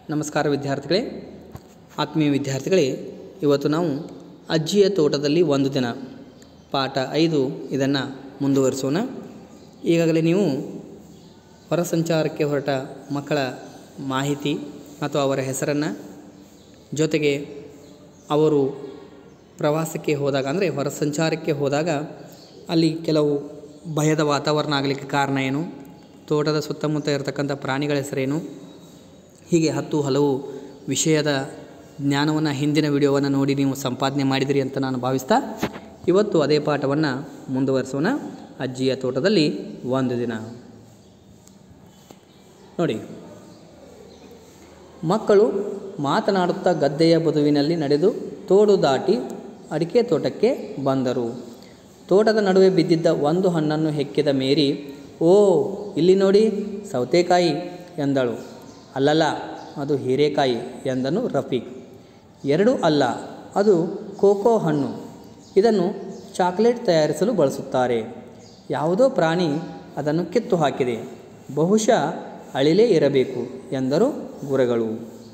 ನಮಸ್ಕಾರ ವಿದ್ಯಾರ್ಥಿಗಳೇ ಆತ್ಮೀಯ ವಿದ್ಯಾರ್ಥಿಗಳೇ ಇವತ್ತು ನಾವು ಅಜ್ಜಿಯ ತೋಟದಲ್ಲಿ ಒಂದು ದಿನ ಪಾಠ ಐದು ಇದನ್ನು ಮುಂದುವರಿಸೋಣ ಈಗಾಗಲೇ ನೀವು ಹೊರ ಸಂಚಾರಕ್ಕೆ ಹೊರಟ ಮಕ್ಕಳ ಮಾಹಿತಿ ಮತ್ತು ಅವರ ಹೆಸರನ್ನು ಜೊತೆಗೆ ಅವರು ಪ್ರವಾಸಕ್ಕೆ ಹೋದಾಗ ಅಂದರೆ ಹೊರ ಸಂಚಾರಕ್ಕೆ ಹೋದಾಗ ಅಲ್ಲಿ ಕೆಲವು ಭಯದ ವಾತಾವರಣ ಆಗಲಿಕ್ಕೆ ಕಾರಣ ಏನು ತೋಟದ ಸುತ್ತಮುತ್ತ ಇರತಕ್ಕಂಥ ಪ್ರಾಣಿಗಳ ಹೆಸರೇನು ಹೀಗೆ ಹತ್ತು ಹಲವು ವಿಷಯದ ಜ್ಞಾನವನ್ನು ಹಿಂದಿನ ವಿಡಿಯೋವನ್ನು ನೋಡಿ ನೀವು ಸಂಪಾದನೆ ಮಾಡಿದಿರಿ ಅಂತ ನಾನು ಭಾವಿಸ್ತಾ ಇವತ್ತು ಅದೇ ಪಾಠವನ್ನು ಮುಂದುವರಿಸೋಣ ಅಜ್ಜಿಯ ತೋಟದಲ್ಲಿ ಒಂದು ದಿನ ನೋಡಿ ಮಕ್ಕಳು ಮಾತನಾಡುತ್ತಾ ಗದ್ದೆಯ ಬದುವಿನಲ್ಲಿ ನಡೆದು ತೋಡು ದಾಟಿ ಅಡಿಕೆ ತೋಟಕ್ಕೆ ಬಂದರು ತೋಟದ ನಡುವೆ ಬಿದ್ದಿದ್ದ ಒಂದು ಹಣ್ಣನ್ನು ಹೆಕ್ಕಿದ ಮೇರಿ ಓ ಇಲ್ಲಿ ನೋಡಿ ಸೌತೆಕಾಯಿ ಎಂದಳು ಅಲ್ಲಲ್ಲ ಅದು ಹೀರೆಕಾಯಿ ಎಂದನು ರಫೀಕ್ ಎರಡು ಅಲ್ಲ ಅದು ಕೋಕೋ ಹಣ್ಣು ಇದನ್ನು ಚಾಕ್ಲೇಟ್ ತಯಾರಿಸಲು ಬಳಸುತ್ತಾರೆ ಯಾವುದೋ ಪ್ರಾಣಿ ಅದನ್ನು ಕಿತ್ತು ಹಾಕಿದೆ ಬಹುಶಃ ಅಳಿಲೇ ಇರಬೇಕು ಎಂದರು ಗುರೆಗಳು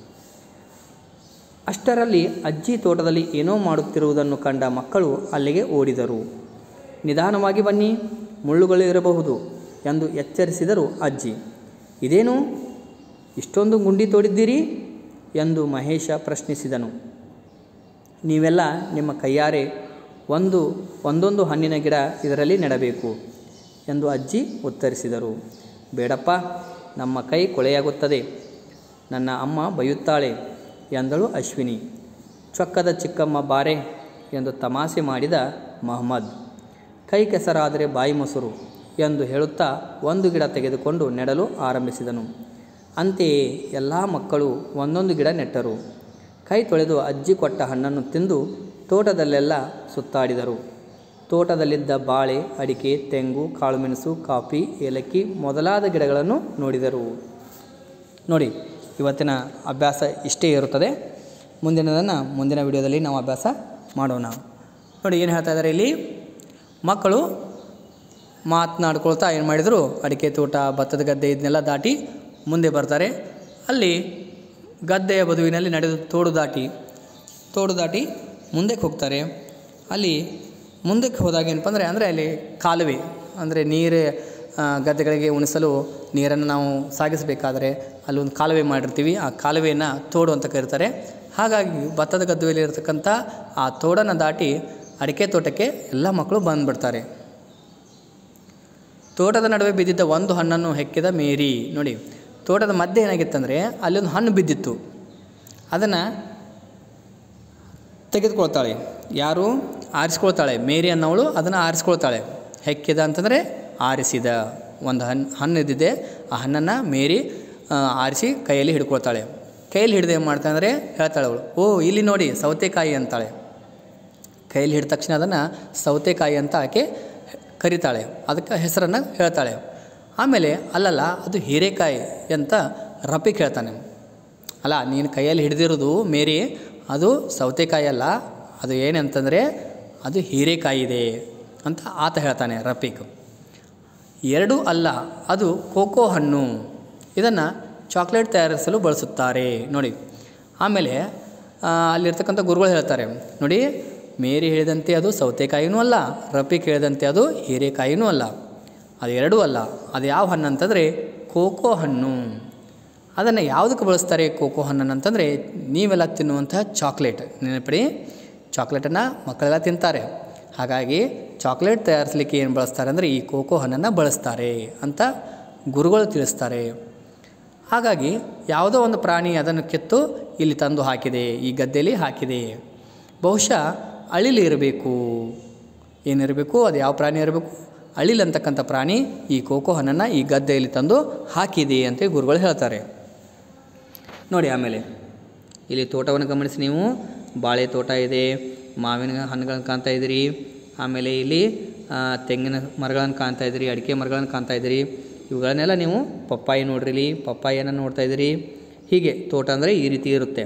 ಅಷ್ಟರಲ್ಲಿ ಅಜ್ಜಿ ತೋಟದಲ್ಲಿ ಏನೋ ಮಾಡುತ್ತಿರುವುದನ್ನು ಕಂಡ ಮಕ್ಕಳು ಅಲ್ಲಿಗೆ ಓಡಿದರು ನಿಧಾನವಾಗಿ ಬನ್ನಿ ಮುಳ್ಳುಗಳು ಇರಬಹುದು ಎಂದು ಎಚ್ಚರಿಸಿದರು ಅಜ್ಜಿ ಇದೇನು ಇಷ್ಟೊಂದು ಗುಂಡಿ ತೋಡಿದ್ದೀರಿ ಎಂದು ಮಹೇಶ ಪ್ರಶ್ನಿಸಿದನು ನೀವೆಲ್ಲ ನಿಮ್ಮ ಕೈಯಾರೆ ಒಂದು ಒಂದೊಂದು ಹಣ್ಣಿನ ಗಿಡ ಇದರಲ್ಲಿ ನೆಡಬೇಕು ಎಂದು ಅಜ್ಜಿ ಉತ್ತರಿಸಿದರು ಬೇಡಪ್ಪ ನಮ್ಮ ಕೈ ಕೊಳೆಯಾಗುತ್ತದೆ ನನ್ನ ಅಮ್ಮ ಬೈಯುತ್ತಾಳೆ ಎಂದಳು ಅಶ್ವಿನಿ ಚೊಕ್ಕದ ಚಿಕ್ಕಮ್ಮ ಬಾರೆ ಎಂದು ತಮಾಷೆ ಮಾಡಿದ ಮಹಮ್ಮದ್ ಕೈ ಕೆಸರಾದರೆ ಬಾಯಿ ಮೊಸರು ಎಂದು ಹೇಳುತ್ತಾ ಒಂದು ಗಿಡ ತೆಗೆದುಕೊಂಡು ನೆಡಲು ಆರಂಭಿಸಿದನು ಅಂತೆಯೇ ಎಲ್ಲ ಮಕ್ಕಳು ಒಂದೊಂದು ಗಿಡ ನೆಟ್ಟರು ಕೈ ತೊಳೆದು ಅಜ್ಜಿ ಕೊಟ್ಟ ಹಣ್ಣನ್ನು ತಿಂದು ತೋಟದಲ್ಲೆಲ್ಲ ಸುತ್ತಾಡಿದರು ತೋಟದಲ್ಲಿದ್ದ ಬಾಳೆ ಅಡಿಕೆ ತೆಂಗು ಕಾಳುಮೆಣಸು ಕಾಫಿ ಏಲಕ್ಕಿ ಮೊದಲಾದ ಗಿಡಗಳನ್ನು ನೋಡಿದರು ನೋಡಿ ಇವತ್ತಿನ ಅಭ್ಯಾಸ ಇಷ್ಟೇ ಇರುತ್ತದೆ ಮುಂದಿನದನ್ನು ಮುಂದಿನ ವಿಡಿಯೋದಲ್ಲಿ ನಾವು ಅಭ್ಯಾಸ ಮಾಡೋಣ ನೋಡಿ ಏನು ಹೇಳ್ತಾ ಇದ್ದಾರೆ ಇಲ್ಲಿ ಮಕ್ಕಳು ಮಾತನಾಡ್ಕೊಳ್ತಾ ಏನು ಮಾಡಿದರು ಅಡಿಕೆ ತೋಟ ಭತ್ತದ ಗದ್ದೆ ಇದನ್ನೆಲ್ಲ ದಾಟಿ ಮುಂದೆ ಬರ್ತಾರೆ ಅಲ್ಲಿ ಗದ್ದೆಯ ಬದುವಿನಲ್ಲಿ ನಡೆದು ತೋಡು ದಾಟಿ ತೋಡು ದಾಟಿ ಮುಂದಕ್ಕೆ ಹೋಗ್ತಾರೆ ಅಲ್ಲಿ ಮುಂದಕ್ಕೆ ಹೋದಾಗ ಏನಪ್ಪ ಅಂದರೆ ಅಂದರೆ ಅಲ್ಲಿ ಕಾಲುವೆ ಅಂದರೆ ನೀರು ಗದ್ದೆಗಳಿಗೆ ಉಣಿಸಲು ನೀರನ್ನು ನಾವು ಸಾಗಿಸಬೇಕಾದ್ರೆ ಅಲ್ಲಿ ಒಂದು ಕಾಲುವೆ ಮಾಡಿರ್ತೀವಿ ಆ ಕಾಲುವೆಯನ್ನು ತೋಡು ಅಂತ ಕರೀತಾರೆ ಹಾಗಾಗಿ ಭತ್ತದ ಗದ್ದೆಯಲ್ಲಿ ಇರತಕ್ಕಂಥ ಆ ತೋಡನ್ನು ದಾಟಿ ಅಡಿಕೆ ತೋಟಕ್ಕೆ ಎಲ್ಲ ಮಕ್ಕಳು ಬಂದುಬಿಡ್ತಾರೆ ತೋಟದ ನಡುವೆ ಬಿದ್ದಿದ್ದ ಒಂದು ಹಣ್ಣನ್ನು ಹೆಕ್ಕಿದ ಮೇರಿ ನೋಡಿ ತೋಟದ ಮಧ್ಯೆ ಏನಾಗಿತ್ತಂದರೆ ಅಲ್ಲಿ ಒಂದು ಹಣ್ಣು ಬಿದ್ದಿತ್ತು ಅದನ್ನು ತೆಗೆದುಕೊಳ್ತಾಳೆ ಯಾರು ಆರಿಸ್ಕೊಳ್ತಾಳೆ ಮೇರಿ ಅನ್ನೋವಳು ಅದನ್ನು ಆರಿಸ್ಕೊಳ್ತಾಳೆ ಹೆಕ್ಕಿದ ಅಂತಂದರೆ ಆರಿಸಿದ ಒಂದು ಹಣ್ಣು ಹಣ್ಣು ಇದ್ದಿದೆ ಆ ಹಣ್ಣನ್ನು ಮೇರಿ ಆರಿಸಿ ಕೈಯಲ್ಲಿ ಹಿಡ್ಕೊಳ್ತಾಳೆ ಕೈಯಲ್ಲಿ ಹಿಡಿದು ಏನು ಮಾಡ್ತಾಳೆ ಅಂದರೆ ಹೇಳ್ತಾಳೆ ಅವಳು ಓ ಇಲ್ಲಿ ನೋಡಿ ಸೌತೆಕಾಯಿ ಅಂತಾಳೆ ಕೈಯಲ್ಲಿ ಹಿಡಿದ ತಕ್ಷಣ ಅದನ್ನು ಸೌತೆಕಾಯಿ ಅಂತ ಆಕೆ ಕರಿತಾಳೆ ಅದಕ್ಕೆ ಹೆಸರನ್ನು ಹೇಳ್ತಾಳೆ ಆಮೇಲೆ ಅಲ್ಲಲ್ಲ ಅದು ಹೀರೆಕಾಯಿ ಅಂತ ರಫೀಕ್ ಹೇಳ್ತಾನೆ ಅಲ್ಲ ನೀನು ಕೈಯಲ್ಲಿ ಹಿಡಿದಿರೋದು ಮೇರಿ ಅದು ಸೌತೆಕಾಯಿ ಅಲ್ಲ ಅದು ಏನಂತಂದರೆ ಅದು ಹೀರೆಕಾಯಿ ಇದೆ ಅಂತ ಆತ ಹೇಳ್ತಾನೆ ರಫೀಕ್ ಎರಡೂ ಅಲ್ಲ ಅದು ಕೋಕೋ ಹಣ್ಣು ಇದನ್ನು ಚಾಕ್ಲೇಟ್ ತಯಾರಿಸಲು ಬಳಸುತ್ತಾರೆ ನೋಡಿ ಆಮೇಲೆ ಅಲ್ಲಿರ್ತಕ್ಕಂಥ ಗುರುಗಳು ಹೇಳ್ತಾರೆ ನೋಡಿ ಮೇರಿ ಹೇಳಿದಂತೆ ಅದು ಸೌತೆಕಾಯಿನೂ ಅಲ್ಲ ರಫೀಕ್ ಹೇಳಿದಂತೆ ಅದು ಹೀರೆಕಾಯಿನೂ ಅಲ್ಲ ಅದು ಎರಡೂ ಅಲ್ಲ ಅದು ಯಾವ ಹಣ್ಣು ಅಂತಂದರೆ ಕೋಕೋ ಹಣ್ಣು ಅದನ್ನು ಯಾವುದಕ್ಕೆ ಬಳಸ್ತಾರೆ ಕೋಕೋ ಹಣ್ಣನ್ನು ಅಂತಂದರೆ ನೀವೆಲ್ಲ ತಿನ್ನುವಂತಹ ಚಾಕ್ಲೇಟ್ ನೆನಪಡಿ ಚಾಕ್ಲೇಟನ್ನು ಮಕ್ಕಳೆಲ್ಲ ತಿಂತಾರೆ ಹಾಗಾಗಿ ಚಾಕ್ಲೇಟ್ ತಯಾರಿಸಲಿಕ್ಕೆ ಏನು ಬಳಸ್ತಾರೆ ಅಂದರೆ ಈ ಕೋಕೋ ಹಣ್ಣನ್ನು ಬಳಸ್ತಾರೆ ಅಂತ ಗುರುಗಳು ತಿಳಿಸ್ತಾರೆ ಹಾಗಾಗಿ ಯಾವುದೋ ಒಂದು ಪ್ರಾಣಿ ಅದನ್ನು ಕಿತ್ತು ಇಲ್ಲಿ ತಂದು ಹಾಕಿದೆ ಈ ಗದ್ದೆಯಲ್ಲಿ ಹಾಕಿದೆ ಬಹುಶಃ ಅಳಿಲು ಇರಬೇಕು ಏನಿರಬೇಕು ಅದು ಯಾವ ಪ್ರಾಣಿ ಇರಬೇಕು ಅಳಿಲ್ ಅಂತಕ್ಕಂಥ ಪ್ರಾಣಿ ಈ ಕೋಕೋ ಹಣ್ಣನ್ನು ಈ ಗದ್ದೆಯಲ್ಲಿ ತಂದು ಹಾಕಿದೆ ಅಂತ ಗುರುಗಳು ಹೇಳ್ತಾರೆ ನೋಡಿ ಆಮೇಲೆ ಇಲ್ಲಿ ತೋಟವನ್ನು ಗಮನಿಸಿ ನೀವು ಬಾಳೆ ತೋಟ ಇದೆ ಮಾವಿನ ಹಣ್ಣುಗಳನ್ನು ಕಾಣ್ತಾ ಇದ್ದೀರಿ ಆಮೇಲೆ ಇಲ್ಲಿ ತೆಂಗಿನ ಮರಗಳನ್ನು ಕಾಣ್ತಾ ಇದ್ದೀರಿ ಅಡಿಕೆ ಮರಗಳನ್ನು ಕಾಣ್ತಾ ಇದ್ದೀರಿ ಇವುಗಳನ್ನೆಲ್ಲ ನೀವು ಪಪ್ಪಾಯಿ ನೋಡ್ರಿ ಇಲ್ಲಿ ಪಪ್ಪಾಯಿಯನ್ನು ನೋಡ್ತಾ ಇದ್ದೀರಿ ಹೀಗೆ ತೋಟ ಅಂದರೆ ಈ ರೀತಿ ಇರುತ್ತೆ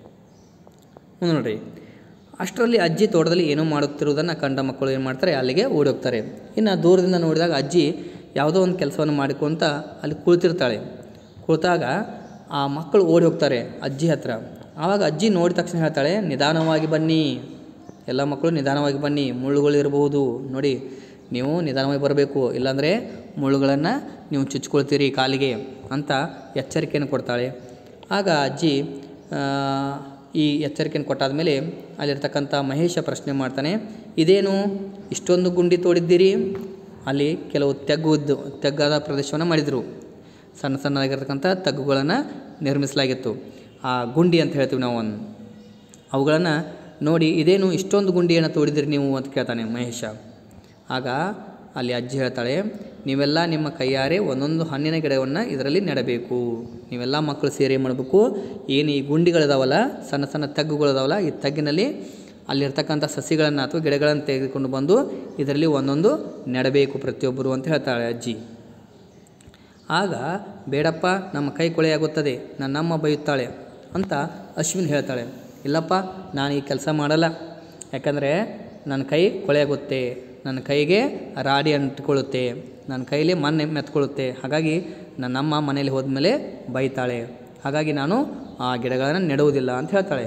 ಮುಂದೆ ನೋಡ್ರಿ ಅಷ್ಟರಲ್ಲಿ ಅಜ್ಜಿ ತೋಟದಲ್ಲಿ ಏನೋ ಮಾಡುತ್ತಿರುವುದನ್ನು ಕಂಡ ಮಕ್ಕಳು ಏನು ಮಾಡ್ತಾರೆ ಅಲ್ಲಿಗೆ ಓಡಿ ಹೋಗ್ತಾರೆ ಇನ್ನು ದೂರದಿಂದ ನೋಡಿದಾಗ ಅಜ್ಜಿ ಯಾವುದೋ ಒಂದು ಕೆಲಸವನ್ನು ಮಾಡಿಕೊಂತ ಅಲ್ಲಿ ಕುಳಿತಿರ್ತಾಳೆ ಕುಳಿತಾಗ ಆ ಮಕ್ಕಳು ಓಡಿ ಹೋಗ್ತಾರೆ ಅಜ್ಜಿ ಹತ್ರ ಆವಾಗ ಅಜ್ಜಿ ನೋಡಿದ ತಕ್ಷಣ ಹೇಳ್ತಾಳೆ ನಿಧಾನವಾಗಿ ಬನ್ನಿ ಎಲ್ಲ ಮಕ್ಕಳು ನಿಧಾನವಾಗಿ ಬನ್ನಿ ಮುಳ್ಳುಗಳು ಇರಬಹುದು ನೋಡಿ ನೀವು ನಿಧಾನವಾಗಿ ಬರಬೇಕು ಇಲ್ಲಾಂದರೆ ಮುಳ್ಳುಗಳನ್ನು ನೀವು ಚುಚ್ಕೊಳ್ತೀರಿ ಕಾಲಿಗೆ ಅಂತ ಎಚ್ಚರಿಕೆಯನ್ನು ಕೊಡ್ತಾಳೆ ಆಗ ಅಜ್ಜಿ ಆ, ಈ ಎಚ್ಚರಿಕೆಯನ್ನು ಕೊಟ್ಟಾದ ಮೇಲೆ ಅಲ್ಲಿರ್ತಕ್ಕಂಥ ಮಹೇಶ ಪ್ರಶ್ನೆ ಮಾಡ್ತಾನೆ ಇದೇನು ಇಷ್ಟೊಂದು ಗುಂಡಿ ತೋಡಿದ್ದೀರಿ ಅಲ್ಲಿ ಕೆಲವು ತೆಗ್ಗುದ್ದು ತೆಗ್ಗಾದ ಪ್ರದೇಶವನ್ನು ಮಾಡಿದರು ಸಣ್ಣ ಸಣ್ಣದಾಗಿರ್ತಕ್ಕಂಥ ತಗ್ಗುಗಳನ್ನು ನಿರ್ಮಿಸಲಾಗಿತ್ತು ಆ ಗುಂಡಿ ಅಂತ ಹೇಳ್ತೀವಿ ನಾವು ಒಂದು ಅವುಗಳನ್ನು ನೋಡಿ ಇದೇನು ಇಷ್ಟೊಂದು ಗುಂಡಿಯನ್ನು ತೋಡಿದಿರಿ ನೀವು ಅಂತ ಕೇಳ್ತಾನೆ ಮಹೇಶ ಆಗ ಅಲ್ಲಿ ಅಜ್ಜಿ ಹೇಳ್ತಾಳೆ ನೀವೆಲ್ಲ ನಿಮ್ಮ ಕೈಯಾರೆ ಒಂದೊಂದು ಹಣ್ಣಿನ ಗಿಡವನ್ನು ಇದರಲ್ಲಿ ನೆಡಬೇಕು ನೀವೆಲ್ಲ ಮಕ್ಕಳು ಸೇರಿ ಏನು ಮಾಡಬೇಕು ಏನು ಈ ಗುಂಡಿಗಳಿದಾವಲ್ಲ ಸಣ್ಣ ಸಣ್ಣ ತಗ್ಗುಗಳಿದಾವಲ್ಲ ಈ ತಗ್ಗಿನಲ್ಲಿ ಅಲ್ಲಿರ್ತಕ್ಕಂಥ ಸಸಿಗಳನ್ನು ಅಥವಾ ಗಿಡಗಳನ್ನು ತೆಗೆದುಕೊಂಡು ಬಂದು ಇದರಲ್ಲಿ ಒಂದೊಂದು ನೆಡಬೇಕು ಪ್ರತಿಯೊಬ್ಬರು ಅಂತ ಹೇಳ್ತಾಳೆ ಅಜ್ಜಿ ಆಗ ಬೇಡಪ್ಪ ನಮ್ಮ ಕೈ ಕೊಳೆಯಾಗುತ್ತದೆ ನನ್ನಮ್ಮ ಬೈಯುತ್ತಾಳೆ ಅಂತ ಅಶ್ವಿನ್ ಹೇಳ್ತಾಳೆ ಇಲ್ಲಪ್ಪ ನಾನು ಈ ಕೆಲಸ ಮಾಡಲ್ಲ ಯಾಕಂದರೆ ನನ್ನ ಕೈ ಕೊಳೆಯಾಗುತ್ತೆ ನನ್ನ ಕೈಗೆ ರಾಡಿ ಅಂಟಿಕೊಳ್ಳುತ್ತೆ ನನ್ನ ಕೈಲಿ ಮಣ್ಣೆ ಮೆತ್ಕೊಳ್ಳುತ್ತೆ ಹಾಗಾಗಿ ನನ್ನಮ್ಮ ಮನೇಲಿ ಹೋದ್ಮೇಲೆ ಬೈತಾಳೆ ಹಾಗಾಗಿ ನಾನು ಆ ಗಿಡಗಳನ್ನು ನೆಡುವುದಿಲ್ಲ ಅಂತ ಹೇಳ್ತಾಳೆ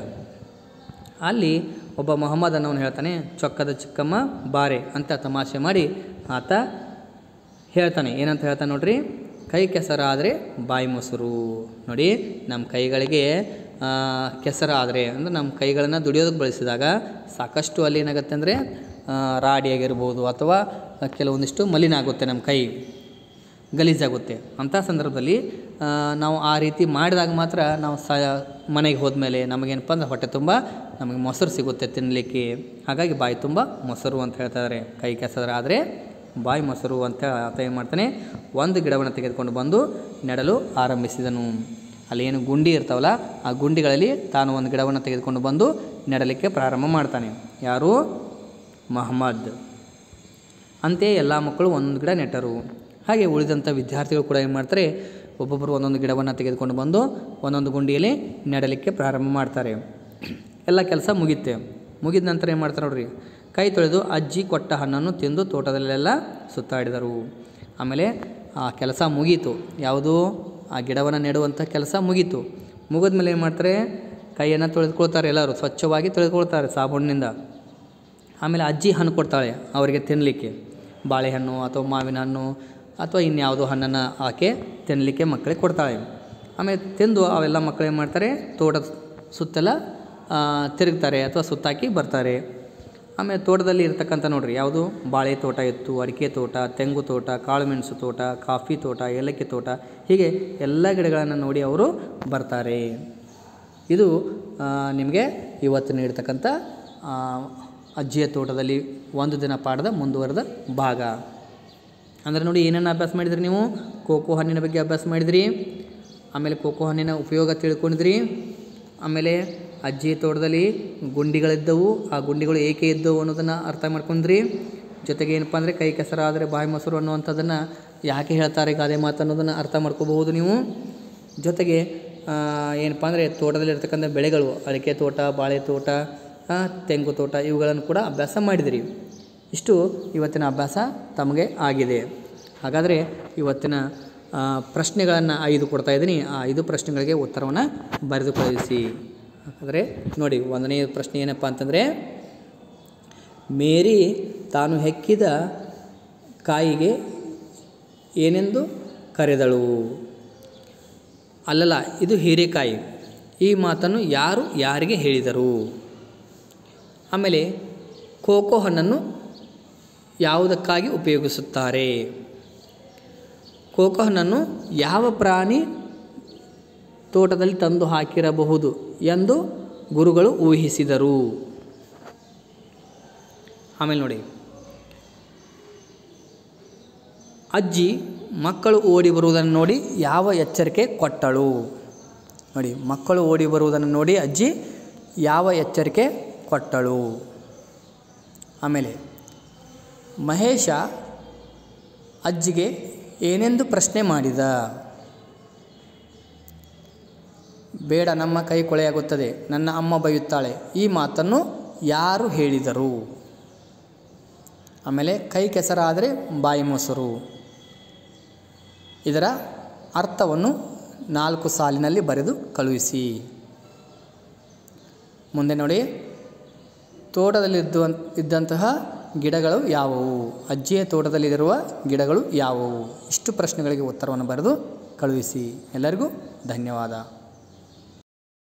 ಅಲ್ಲಿ ಒಬ್ಬ ಮೊಹಮ್ಮದ್ ಅನ್ನೋನು ಹೇಳ್ತಾನೆ ಚೊಕ್ಕದ ಚಿಕ್ಕಮ್ಮ ಬಾರೆ ಅಂತ ತಮಾಷೆ ಮಾಡಿ ಆತ ಹೇಳ್ತಾನೆ ಏನಂತ ಹೇಳ್ತಾನೆ ನೋಡ್ರಿ ಕೈ ಕೆಸರಾದರೆ ಬಾಯಿ ಮೊಸರು ನೋಡಿ ನಮ್ಮ ಕೈಗಳಿಗೆ ಆ, ಕೆಸರಾದರೆ ಅಂದರೆ ನಮ್ಮ ಕೈಗಳನ್ನು ದುಡಿಯೋದಕ್ಕೆ ಬಳಸಿದಾಗ ಸಾಕಷ್ಟು ಅಲ್ಲಿ ಏನಾಗುತ್ತೆ ಅಂದರೆ ರಾಡಿಯಾಗಿರ್ಬೋದು ಅಥವಾ ಕೆಲವೊಂದಿಷ್ಟು ಮಲಿನ ಆಗುತ್ತೆ ನಮ್ಮ ಕೈ ಗಲೀಜಾಗುತ್ತೆ ಅಂಥ ಸಂದರ್ಭದಲ್ಲಿ ಆ, ನಾವು ಆ ರೀತಿ ಮಾಡಿದಾಗ ಮಾತ್ರ ನಾವು ಸ ಮನೆಗೆ ಹೋದ್ಮೇಲೆ ನಮಗೇನಪ್ಪ ಅಂದ್ರೆ ಹೊಟ್ಟೆ ತುಂಬ ನಮಗೆ ಮೊಸರು ಸಿಗುತ್ತೆ ತಿನ್ನಲಿಕ್ಕೆ ಹಾಗಾಗಿ ಬಾಯಿ ತುಂಬ ಮೊಸರು ಅಂತ ಹೇಳ್ತಾರೆ ಕೈ ಕೆಸರಾದರೆ ಬಾಯಿ ಮೊಸರು ಅಂತ ಆತ ಏನು ಮಾಡ್ತಾನೆ ಒಂದು ಗಿಡವನ್ನು ತೆಗೆದುಕೊಂಡು ಬಂದು ನೆಡಲು ಆರಂಭಿಸಿದನು ಅಲ್ಲಿ ಏನು ಗುಂಡಿ ಇರ್ತಾವಲ್ಲ ಆ ಗುಂಡಿಗಳಲ್ಲಿ ತಾನು ಒಂದು ಗಿಡವನ್ನು ತೆಗೆದುಕೊಂಡು ಬಂದು ನೆಡಲಿಕ್ಕೆ ಪ್ರಾರಂಭ ಮಾಡ್ತಾನೆ ಯಾರು ಮಹಮ್ಮದ್ ಅಂತೆಯೇ ಎಲ್ಲ ಮಕ್ಕಳು ಒಂದೊಂದು ಗಿಡ ನೆಟ್ಟರು ಹಾಗೆ ಉಳಿದಂಥ ವಿದ್ಯಾರ್ಥಿಗಳು ಕೂಡ ಏನು ಮಾಡ್ತಾರೆ ಒಬ್ಬೊಬ್ಬರು ಒಂದೊಂದು ಗಿಡವನ್ನು ತೆಗೆದುಕೊಂಡು ಬಂದು ಒಂದೊಂದು ಗುಂಡಿಯಲ್ಲಿ ನೆಡಲಿಕ್ಕೆ ಪ್ರಾರಂಭ ಮಾಡ್ತಾರೆ ಎಲ್ಲ ಕೆಲಸ ಮುಗಿಯುತ್ತೆ ಮುಗಿದ ನಂತರ ಏನು ಮಾಡ್ತಾರೆ ನೋಡ್ರಿ ಕೈ ತೊಳೆದು ಅಜ್ಜಿ ಕೊಟ್ಟ ಹಣ್ಣನ್ನು ತಿಂದು ತೋಟದಲ್ಲೆಲ್ಲ ಸುತ್ತಾಡಿದರು ಆಮೇಲೆ ಆ ಕೆಲಸ ಮುಗೀತು ಯಾವುದು ಆ ಗಿಡವನ್ನು ನೆಡುವಂಥ ಕೆಲಸ ಮುಗೀತು ಮುಗಿದ್ಮೇಲೆ ಏನು ಮಾಡ್ತಾರೆ ಕೈಯನ್ನು ತೊಳೆದುಕೊಳ್ತಾರೆ ಎಲ್ಲರೂ ಸ್ವಚ್ಛವಾಗಿ ತೊಳೆದುಕೊಳ್ತಾರೆ ಸಾಬೂನಿನಿಂದ ಆಮೇಲೆ ಅಜ್ಜಿ ಹಣ್ಣು ಕೊಡ್ತಾಳೆ ಅವರಿಗೆ ತಿನ್ನಲಿಕ್ಕೆ ಬಾಳೆಹಣ್ಣು ಅಥವಾ ಮಾವಿನ ಹಣ್ಣು ಅಥವಾ ಇನ್ಯಾವುದೋ ಹಣ್ಣನ್ನು ಆಕೆ ತಿನ್ನಲಿಕ್ಕೆ ಮಕ್ಕಳಿಗೆ ಕೊಡ್ತಾಳೆ ಆಮೇಲೆ ತಿಂದು ಅವೆಲ್ಲ ಮಕ್ಕಳು ಏನು ಮಾಡ್ತಾರೆ ತೋಟದ ಸುತ್ತೆಲ್ಲ ಆ, ತಿರುಗ್ತಾರೆ ಅಥವಾ ಸುತ್ತಾಕಿ ಬರ್ತಾರೆ ಆಮೇಲೆ ತೋಟದಲ್ಲಿ ಇರ್ತಕ್ಕಂಥ ನೋಡ್ರಿ ಯಾವುದು ಬಾಳೆ ತೋಟ ಇತ್ತು ಅಡಿಕೆ ತೋಟ ತೆಂಗು ತೋಟ ಕಾಳುಮೆಣಸು ತೋಟ ಕಾಫಿ ತೋಟ ಏಲಕ್ಕಿ ತೋಟ ಹೀಗೆ ಎಲ್ಲ ಗಿಡಗಳನ್ನು ನೋಡಿ ಅವರು ಬರ್ತಾರೆ ಇದು ಆ, ನಿಮಗೆ ಇವತ್ತು ನೀಡ್ತಕ್ಕಂಥ ಆ, ಅಜ್ಜಿಯ ತೋಟದಲ್ಲಿ ಒಂದು ದಿನ ಪಾಠದ ಮುಂದುವರೆದ ಭಾಗ ಅಂದರೆ ನೋಡಿ ಏನೇನು ಅಭ್ಯಾಸ ಮಾಡಿದ್ರಿ ನೀವು ಕೋಕೋ ಹಣ್ಣಿನ ಬಗ್ಗೆ ಅಭ್ಯಾಸ ಮಾಡಿದ್ರಿ ಆಮೇಲೆ ಕೋಕೋ ಹಣ್ಣಿನ ಉಪಯೋಗ ತಿಳ್ಕೊಂಡಿದ್ರಿ ಆಮೇಲೆ ಅಜ್ಜಿ ತೋಟದಲ್ಲಿ ಗುಂಡಿಗಳಿದ್ದವು ಆ ಗುಂಡಿಗಳು ಏಕೆ ಇದ್ದವು ಅನ್ನೋದನ್ನು ಅರ್ಥ ಮಾಡ್ಕೊಂಡ್ರಿ ಜೊತೆಗೆ ಏನಪ್ಪ ಅಂದರೆ ಕೈ ಕೆಸರಾದರೆ ಬಾಯಿ ಮೊಸರು ಅನ್ನುವಂಥದ್ದನ್ನು ಯಾಕೆ ಹೇಳ್ತಾರೆ ಗಾದೆ ಮಾತು ಅನ್ನೋದನ್ನು ಅರ್ಥ ಮಾಡ್ಕೋಬಹುದು ನೀವು ಜೊತೆಗೆ ಆ, ಏನಪ್ಪ ಅಂದರೆ ತೋಟದಲ್ಲಿರ್ತಕ್ಕಂಥ ಬೆಳೆಗಳು ಅಡಿಕೆ ತೋಟ ಬಾಳೆ ತೋಟ ಆ, ತೆಂಗು ತೋಟ ಇವುಗಳನ್ನು ಕೂಡ ಅಭ್ಯಾಸ ಮಾಡಿದಿರಿ ಇಷ್ಟು ಇವತ್ತಿನ ಅಭ್ಯಾಸ ತಮಗೆ ಆಗಿದೆ ಹಾಗಾದರೆ ಇವತ್ತಿನ ಪ್ರಶ್ನೆಗಳನ್ನು ಐದು ಕೊಡ್ತಾ ಇದ್ದೀನಿ ಆ ಐದು ಪ್ರಶ್ನೆಗಳಿಗೆ ಉತ್ತರವನ್ನು ಬರೆದು ಕಳಿಸಿ ಹಾಗಾದರೆ ನೋಡಿ ಒಂದನೇ ಪ್ರಶ್ನೆ ಏನಪ್ಪ ಅಂತಂದರೆ ಮೇರಿ ತಾನು ಹೆಕ್ಕಿದ ಕಾಯಿಗೆ ಏನೆಂದು ಕರೆದಳು ಅಲ್ಲಲ್ಲ ಇದು ಹೀರೆಕಾಯಿ ಈ ಮಾತನ್ನು ಯಾರು ಯಾರಿಗೆ ಹೇಳಿದರು ಆಮೇಲೆ ಕೋಕೋ ಹಣ್ಣನ್ನು ಯಾವುದಕ್ಕಾಗಿ ಉಪಯೋಗಿಸುತ್ತಾರೆ ಕೋಕೋ ಹಣ್ಣನ್ನು ಯಾವ ಪ್ರಾಣಿ ತೋಟದಲ್ಲಿ ತಂದು ಹಾಕಿರಬಹುದು ಎಂದು ಗುರುಗಳು ಊಹಿಸಿದರು ಆಮೇಲೆ ನೋಡಿ ಅಜ್ಜಿ ಮಕ್ಕಳು ಓಡಿ ಬರುವುದನ್ನು ನೋಡಿ ಯಾವ ಎಚ್ಚರಿಕೆ ಕೊಟ್ಟಳು ನೋಡಿ ಮಕ್ಕಳು ಓಡಿ ಬರುವುದನ್ನು ನೋಡಿ ಅಜ್ಜಿ ಯಾವ ಎಚ್ಚರಿಕೆ ಕೊಟ್ಟಳು ಆಮೇಲೆ ಮಹೇಶ ಅಜ್ಜಿಗೆ ಏನೆಂದು ಪ್ರಶ್ನೆ ಮಾಡಿದ ಬೇಡ ನಮ್ಮ ಕೈ ಕೊಳೆಯಾಗುತ್ತದೆ ನನ್ನ ಅಮ್ಮ ಬೈಯುತ್ತಾಳೆ ಈ ಮಾತನ್ನು ಯಾರು ಹೇಳಿದರು ಆಮೇಲೆ ಕೈ ಕೆಸರಾದರೆ ಬಾಯಿ ಮೊಸರು ಇದರ ಅರ್ಥವನ್ನು ನಾಲ್ಕು ಸಾಲಿನಲ್ಲಿ ಬರೆದು ಕಳುಹಿಸಿ ಮುಂದೆ ನೋಡಿ ತೋಟದಲ್ಲಿದ್ದು ಇದ್ದಂತಹ ಗಿಡಗಳು ಯಾವುವು ಅಜ್ಜಿಯ ತೋಟದಲ್ಲಿರುವ ಗಿಡಗಳು ಯಾವುವು ಇಷ್ಟು ಪ್ರಶ್ನೆಗಳಿಗೆ ಉತ್ತರವನ್ನು ಬರೆದು ಕಳುಹಿಸಿ ಎಲ್ಲರಿಗೂ ಧನ್ಯವಾದ